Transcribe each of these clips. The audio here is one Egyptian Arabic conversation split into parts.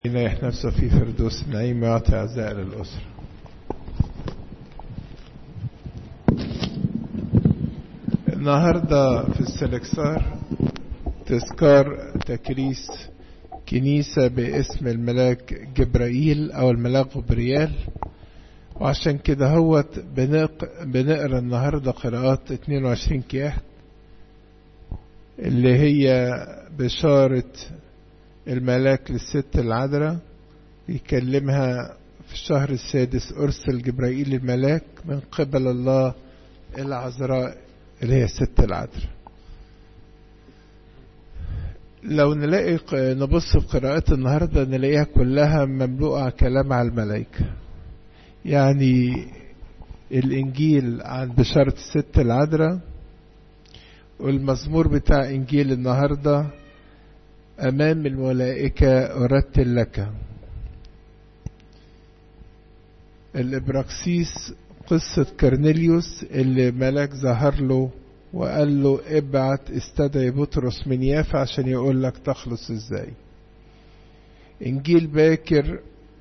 يريح نفسه في فردوس النعيم ويعطي عزاء للأسرة النهاردة في السلكسار تذكار تكريس كنيسة باسم الملاك جبرائيل أو الملاك غبريال وعشان كده هوت بنق... بنقرا النهاردة قراءات 22 كياح اللي هي بشارة الملاك للست العذراء يكلمها في الشهر السادس أرسل جبرائيل الملاك من قبل الله العذراء اللي هي الست العذراء لو نلاقي نبص في قراءات النهاردة نلاقيها كلها مملوءة كلام على الملائكة يعني الإنجيل عن بشارة الست العذراء والمزمور بتاع إنجيل النهارده أمام الملائكة أرتل لك الإبراكسيس قصة كرنيليوس اللي ملاك ظهر له وقال له ابعت استدعي بطرس من يافا عشان يقول لك تخلص ازاي انجيل باكر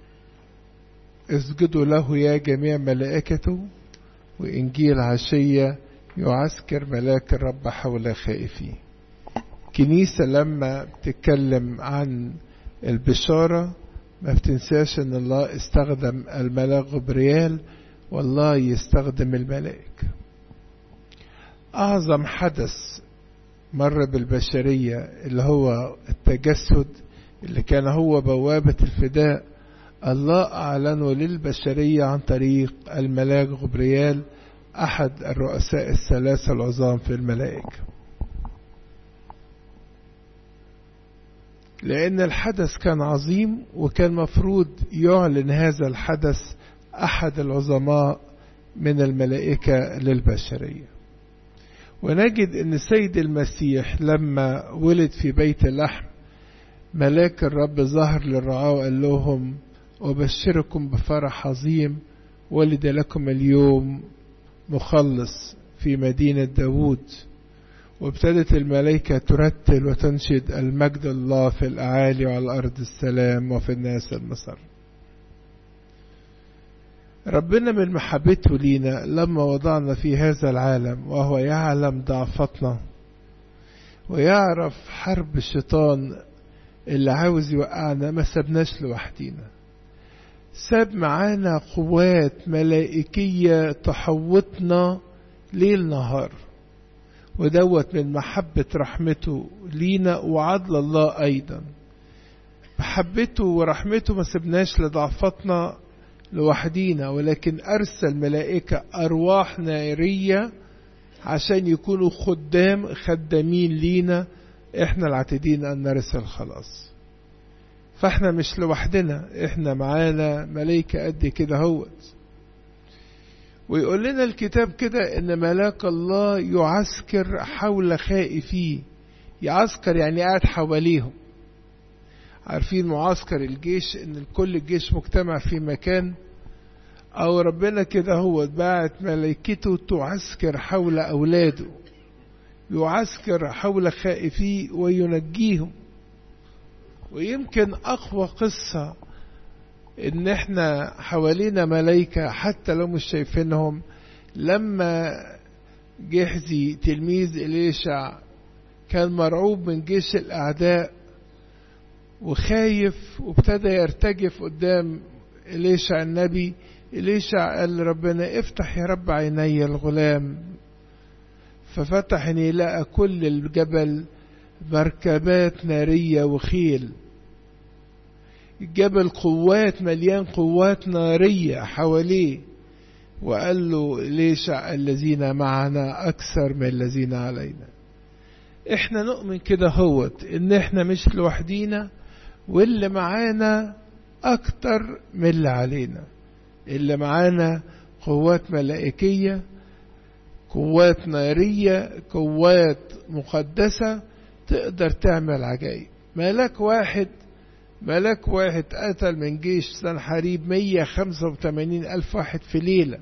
اسجدوا له يا جميع ملائكته وانجيل عشية يعسكر ملاك الرب حول خائفيه كنيسة لما بتتكلم عن البشارة ما بتنساش ان الله استخدم الملاك غبريال والله يستخدم الملائكة اعظم حدث مر بالبشرية اللي هو التجسد اللي كان هو بوابة الفداء الله اعلنه للبشرية عن طريق الملاك غبريال احد الرؤساء الثلاثة العظام في الملائكة لأن الحدث كان عظيم وكان مفروض يعلن هذا الحدث أحد العظماء من الملائكة للبشرية ونجد أن سيد المسيح لما ولد في بيت لحم ملاك الرب ظهر للرعاة وقال لهم أبشركم بفرح عظيم ولد لكم اليوم مخلص في مدينة داوود وابتدت الملائكة ترتل وتنشد المجد الله في الأعالي وعلى الأرض السلام وفي الناس المسر ربنا من محبته لينا لما وضعنا في هذا العالم وهو يعلم ضعفتنا ويعرف حرب الشيطان اللي عاوز يوقعنا ما سبناش لوحدينا ساب معانا قوات ملائكية تحوطنا ليل نهار ودوت من محبة رحمته لينا وعدل الله أيضا محبته ورحمته ما سبناش لضعفتنا لوحدينا ولكن أرسل ملائكة أرواح نارية عشان يكونوا خدام خدامين لينا احنا العاتدين أن نرث الخلاص فاحنا مش لوحدنا احنا معانا ملائكة قد كده هوت ويقول لنا الكتاب كده ان ملاك الله يعسكر حول خائفيه يعسكر يعني قاعد حواليهم عارفين معسكر الجيش ان كل الجيش مجتمع في مكان او ربنا كده هو باعت ملائكته تعسكر حول اولاده يعسكر حول خائفيه وينجيهم ويمكن اقوى قصه ان احنا حوالينا ملايكة حتى لو مش شايفينهم لما جحزي تلميذ إليشع كان مرعوب من جيش الأعداء وخايف وابتدى يرتجف قدام إليشع النبي إليشع قال ربنا افتح يا رب عيني الغلام ففتح ان لقى كل الجبل مركبات نارية وخيل الجبل قوات مليان قوات نارية حواليه وقال له ليش الذين معنا أكثر من الذين علينا احنا نؤمن كده هوت ان احنا مش لوحدينا واللي معانا أكتر من اللي علينا اللي معانا قوات ملائكية قوات نارية قوات مقدسة تقدر تعمل عجائب ملاك واحد ملاك واحد قتل من جيش سنحريب 185 ألف واحد في ليلة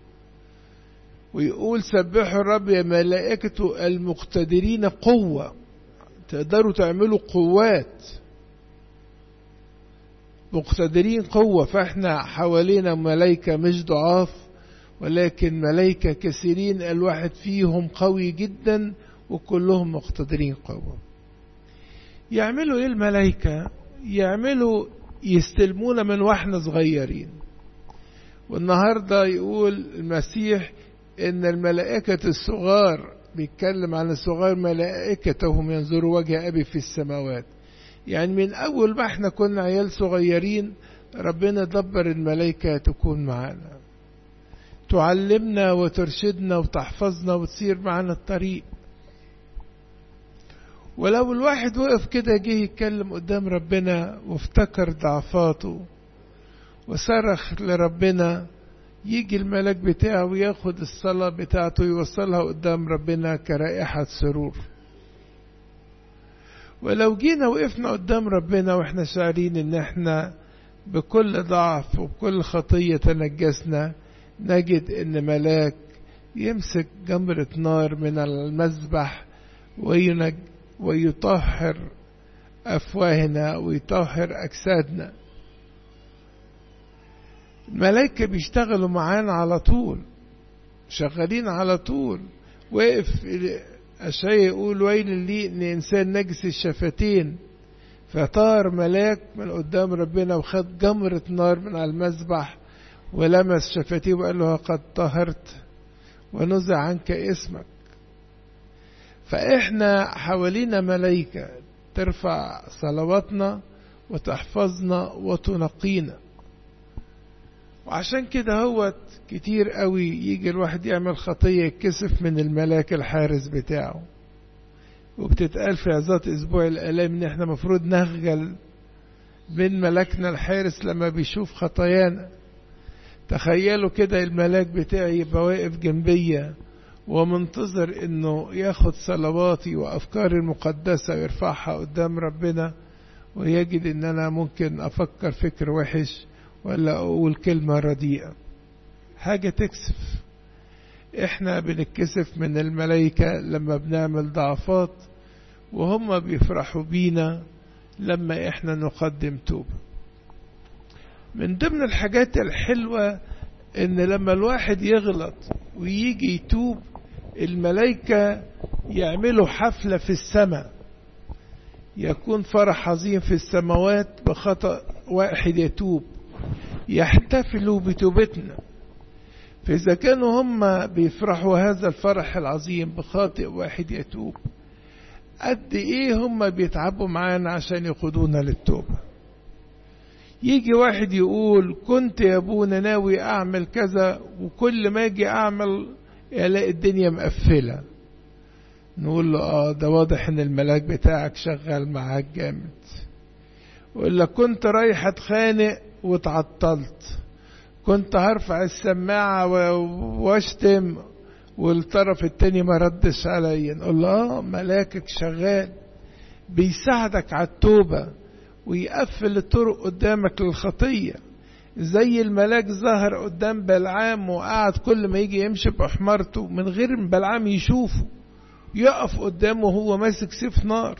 ويقول سبحوا الرب يا ملائكته المقتدرين قوة تقدروا تعملوا قوات مقتدرين قوة فاحنا حوالينا ملايكة مش ضعاف ولكن ملايكة كثيرين الواحد فيهم قوي جدا وكلهم مقتدرين قوة يعملوا ايه الملايكة يعملوا يستلمونا من واحنا صغيرين والنهاردة يقول المسيح ان الملائكة الصغار بيتكلم عن الصغار ملائكتهم ينظروا وجه ابي في السماوات يعني من اول ما احنا كنا عيال صغيرين ربنا دبر الملائكة تكون معانا تعلمنا وترشدنا وتحفظنا وتسير معنا الطريق ولو الواحد وقف كده جه يتكلم قدام ربنا وافتكر ضعفاته وصرخ لربنا يجي الملاك بتاعه وياخد الصلاة بتاعته يوصلها قدام ربنا كرائحة سرور ولو جينا وقفنا قدام ربنا واحنا شاعرين ان احنا بكل ضعف وبكل خطية تنجسنا نجد ان ملاك يمسك جمرة نار من المذبح وينج ويطهر أفواهنا ويطهر أجسادنا الملائكة بيشتغلوا معانا على طول شغالين على طول واقف أشياء يقول ويل لي إن إنسان نجس الشفتين فطار ملاك من قدام ربنا وخد جمرة نار من على المذبح ولمس شفتيه وقال له قد طهرت ونزع عنك اسمك فإحنا حوالينا ملايكة ترفع صلواتنا وتحفظنا وتنقينا وعشان كده هو كتير قوي يجي الواحد يعمل خطية يتكسف من الملاك الحارس بتاعه وبتتقال في عظات اسبوع الالام ان احنا مفروض نخجل من ملكنا الحارس لما بيشوف خطايانا تخيلوا كده الملاك بتاعي يبقى واقف جنبيا ومنتظر انه ياخد صلواتي وافكاري المقدسة ويرفعها قدام ربنا ويجد ان انا ممكن افكر فكر وحش ولا اقول كلمة رديئة حاجة تكسف احنا بنتكسف من الملائكة لما بنعمل ضعفات وهم بيفرحوا بينا لما احنا نقدم توبة من ضمن الحاجات الحلوة ان لما الواحد يغلط ويجي يتوب الملائكة يعملوا حفلة في السماء يكون فرح عظيم في السماوات بخطأ واحد يتوب يحتفلوا بتوبتنا فإذا كانوا هم بيفرحوا هذا الفرح العظيم بخاطئ واحد يتوب قد إيه هم بيتعبوا معانا عشان يقودونا للتوبة يجي واحد يقول كنت يا ابونا ناوي أعمل كذا وكل ما أجي أعمل يلاقي الدنيا مقفلة نقول له آه ده واضح إن الملاك بتاعك شغال معاك جامد ولا كنت رايح أتخانق واتعطلت كنت هرفع السماعة واشتم والطرف التاني ما ردش عليا نقول له اه ملاكك شغال بيساعدك على التوبة ويقفل الطرق قدامك للخطية زي الملاك ظهر قدام بلعام وقعد كل ما يجي يمشي بحمارته من غير ما بلعام يشوفه يقف قدامه وهو ماسك سيف نار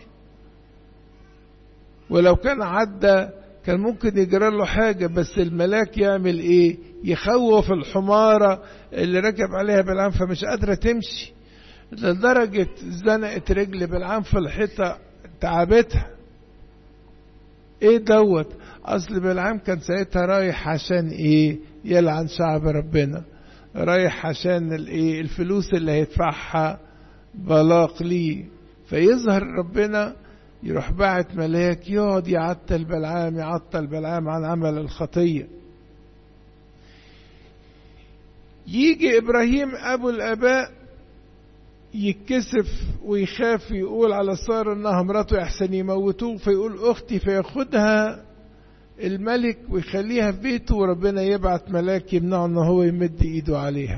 ولو كان عدى كان ممكن يجرى له حاجة بس الملاك يعمل ايه يخوف الحمارة اللي ركب عليها بالعام فمش قادرة تمشي لدرجة زنقت رجل بالعام في الحيطة تعبتها ايه دوت اصل بالعام كان ساعتها رايح عشان ايه يلعن شعب ربنا رايح عشان الايه الفلوس اللي هيدفعها بلاق ليه فيظهر ربنا يروح باعت ملاك يقعد يعطل بلعام يعطل بلعام عن عمل الخطية يجي إبراهيم أبو الآباء يتكسف ويخاف يقول على صار انها مراته احسن يموتوه فيقول اختي فياخدها الملك ويخليها في بيته وربنا يبعت ملاك يمنعه ان هو يمد ايده عليها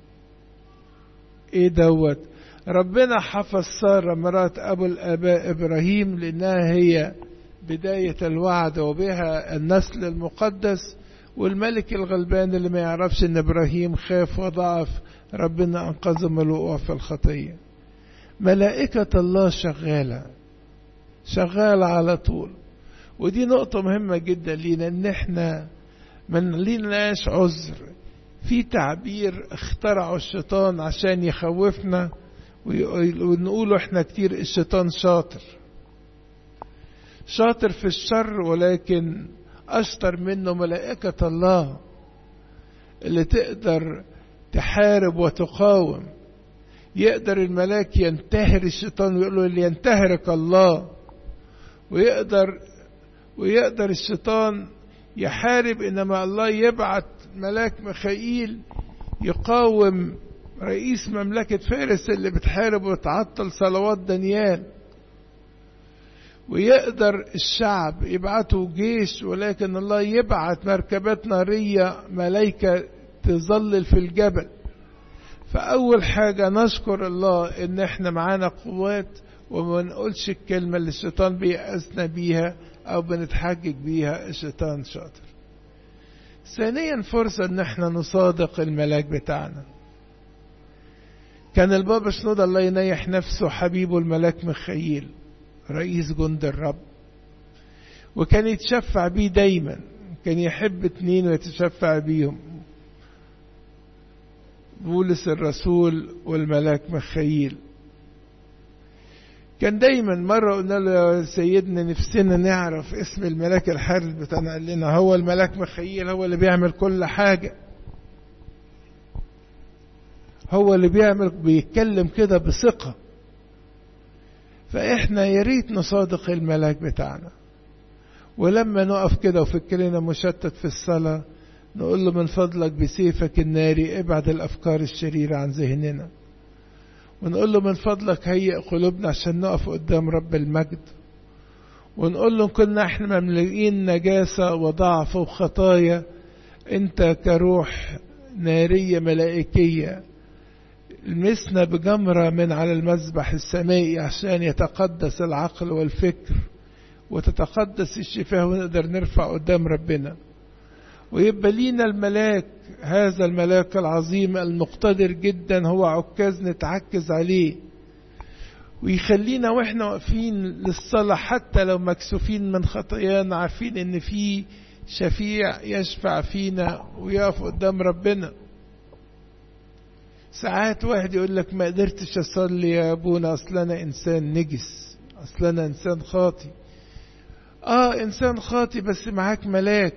ايه دوت ربنا حفظ سارة مرات أبو الآباء إبراهيم لأنها هي بداية الوعد وبها النسل المقدس والملك الغلبان اللي ما يعرفش ان إبراهيم خاف وضعف ربنا أنقذه من الوقوع في الخطية ملائكة الله شغالة شغالة على طول ودي نقطة مهمة جدا لينا ان احنا من ليناش عذر في تعبير اخترعه الشيطان عشان يخوفنا ونقوله احنا كتير الشيطان شاطر شاطر في الشر ولكن اشطر منه ملائكة الله اللي تقدر تحارب وتقاوم يقدر الملاك ينتهر الشيطان ويقول له اللي ينتهرك الله ويقدر ويقدر الشيطان يحارب انما الله يبعت ملاك ميخائيل يقاوم رئيس مملكة فارس اللي بتحارب وتعطل صلوات دانيال ويقدر الشعب يبعتوا جيش ولكن الله يبعت مركبات نارية ملايكة تظلل في الجبل فأول حاجة نشكر الله إن إحنا معانا قوات وما نقولش الكلمة اللي الشيطان بيأسنا بيها أو بنتحجج بيها الشيطان شاطر ثانيا فرصة إن إحنا نصادق الملاك بتاعنا كان البابا شنودة الله ينيح نفسه حبيبه الملاك مخيل رئيس جند الرب وكان يتشفع بيه دايما كان يحب اتنين ويتشفع بيهم بولس الرسول والملاك مخيل كان دايما مرة قلنا له يا سيدنا نفسنا نعرف اسم الملاك الحارس بتاعنا قال لنا هو الملاك مخيل هو اللي بيعمل كل حاجة هو اللي بيعمل بيتكلم كده بثقة فإحنا يا ريت نصادق الملاك بتاعنا ولما نقف كده وفكرنا مشتت في الصلاة نقول له من فضلك بسيفك الناري ابعد الأفكار الشريرة عن ذهننا ونقول له من فضلك هيئ قلوبنا عشان نقف قدام رب المجد ونقول له كنا احنا مملئين نجاسة وضعف وخطايا انت كروح نارية ملائكية لمسنا بجمرة من على المذبح السمائي عشان يتقدس العقل والفكر وتتقدس الشفاه ونقدر نرفع قدام ربنا ويبقى لينا الملاك هذا الملاك العظيم المقتدر جدا هو عكاز نتعكز عليه ويخلينا واحنا واقفين للصلاة حتى لو مكسوفين من خطايانا عارفين ان في شفيع يشفع فينا ويقف قدام ربنا ساعات واحد يقول لك ما قدرتش اصلي يا ابونا اصل انا انسان نجس اصل انا انسان خاطي اه انسان خاطي بس معاك ملاك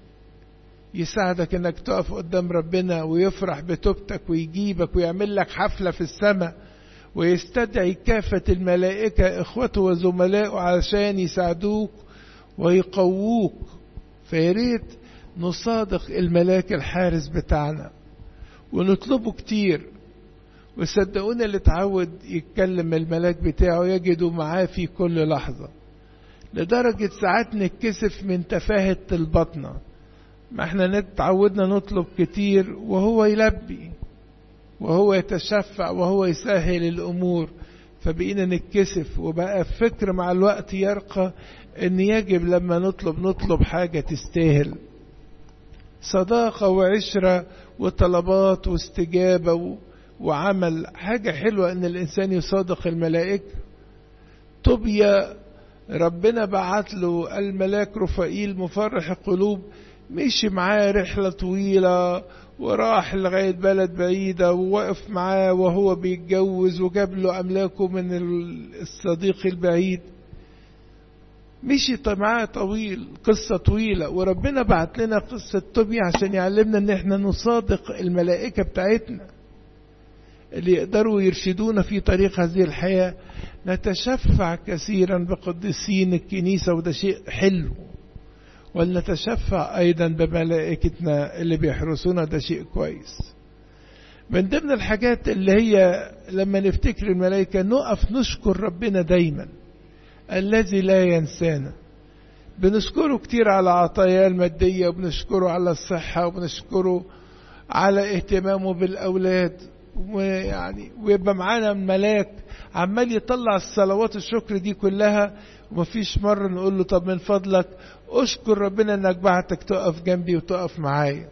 يساعدك انك تقف قدام ربنا ويفرح بتوبتك ويجيبك ويعمل لك حفلة في السماء ويستدعي كافة الملائكة اخوته وزملائه علشان يساعدوك ويقووك فياريت نصادق الملاك الحارس بتاعنا ونطلبه كتير وصدقونا اللي اتعود يتكلم الملاك بتاعه يجده معاه في كل لحظة لدرجة ساعات نتكسف من تفاهة البطنة ما احنا اتعودنا نطلب كتير وهو يلبي وهو يتشفع وهو يسهل الأمور فبقينا نتكسف وبقى فكر مع الوقت يرقى ان يجب لما نطلب نطلب حاجة تستاهل صداقة وعشرة وطلبات واستجابة وعمل حاجة حلوة ان الانسان يصادق الملائكة طوبيا ربنا بعت له الملاك رفائيل مفرح القلوب مشي معاه رحلة طويلة وراح لغاية بلد بعيدة ووقف معاه وهو بيتجوز وجاب له أملاكه من الصديق البعيد مشي معاه طويل قصة طويلة وربنا بعت لنا قصة توبيا عشان يعلمنا ان احنا نصادق الملائكة بتاعتنا اللي يقدروا يرشدونا في طريق هذه الحياة نتشفع كثيرا بقدسين الكنيسة وده شيء حلو ولنتشفع أيضا بملائكتنا اللي بيحرسونا ده شيء كويس من ضمن الحاجات اللي هي لما نفتكر الملائكة نقف نشكر ربنا دايما الذي لا ينسانا بنشكره كتير على عطاياه المادية وبنشكره على الصحة وبنشكره على اهتمامه بالأولاد ويعني ويبقى معانا ملاك عمال يطلع الصلوات الشكر دي كلها ومفيش مرة نقول له طب من فضلك اشكر ربنا انك بعتك تقف جنبي وتقف معايا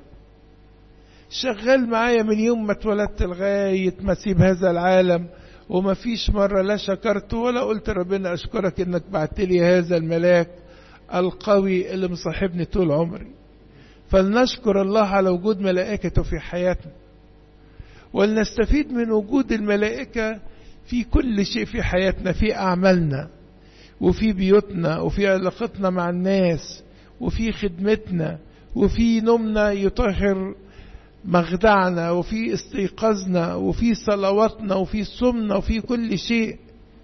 شغال معايا من يوم ما اتولدت لغاية ما اسيب هذا العالم ومفيش مرة لا شكرت ولا قلت ربنا اشكرك انك بعت لي هذا الملاك القوي اللي مصاحبني طول عمري فلنشكر الله على وجود ملائكته في حياتنا ولنستفيد من وجود الملائكة في كل شيء في حياتنا في أعمالنا وفي بيوتنا وفي علاقتنا مع الناس وفي خدمتنا وفي نومنا يطهر مخدعنا وفي استيقاظنا وفي صلواتنا وفي صومنا وفي كل شيء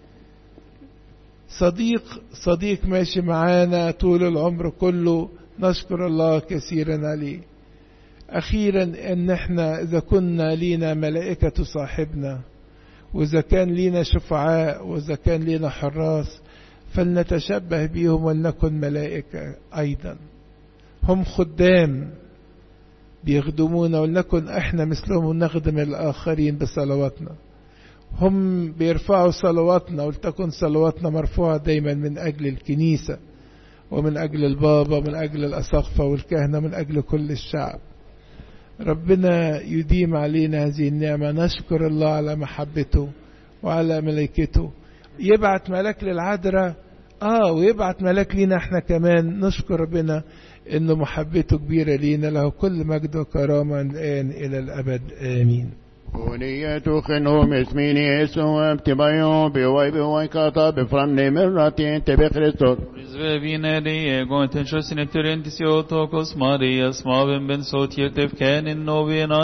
صديق صديق ماشي معانا طول العمر كله نشكر الله كثيرا عليه أخيرا أن احنا إذا كنا لينا ملائكة تصاحبنا وإذا كان لينا شفعاء وإذا كان لينا حراس فلنتشبه بهم ولنكن ملائكة أيضا هم خدام بيخدمونا ولنكن احنا مثلهم ونخدم الآخرين بصلواتنا هم بيرفعوا صلواتنا ولتكن صلواتنا مرفوعة دايما من أجل الكنيسة ومن أجل البابا ومن أجل الأساقفة والكهنة من أجل كل الشعب ربنا يديم علينا هذه النعمة نشكر الله على محبته وعلى ملائكته يبعت ملاك للعذراء اه ويبعت ملاك لينا احنا كمان نشكر ربنا انه محبته كبيرة لينا له كل مجد وكرامة الآن إلى الأبد آمين ونية خنهم اسمين يسوع ابتبايو بواي بواي كاتا بفرن مراتي تبي خريستوس Rizvevine Diego, ten sjössin efter entis jag tog oss Maria, smaven ben så till tefkänen och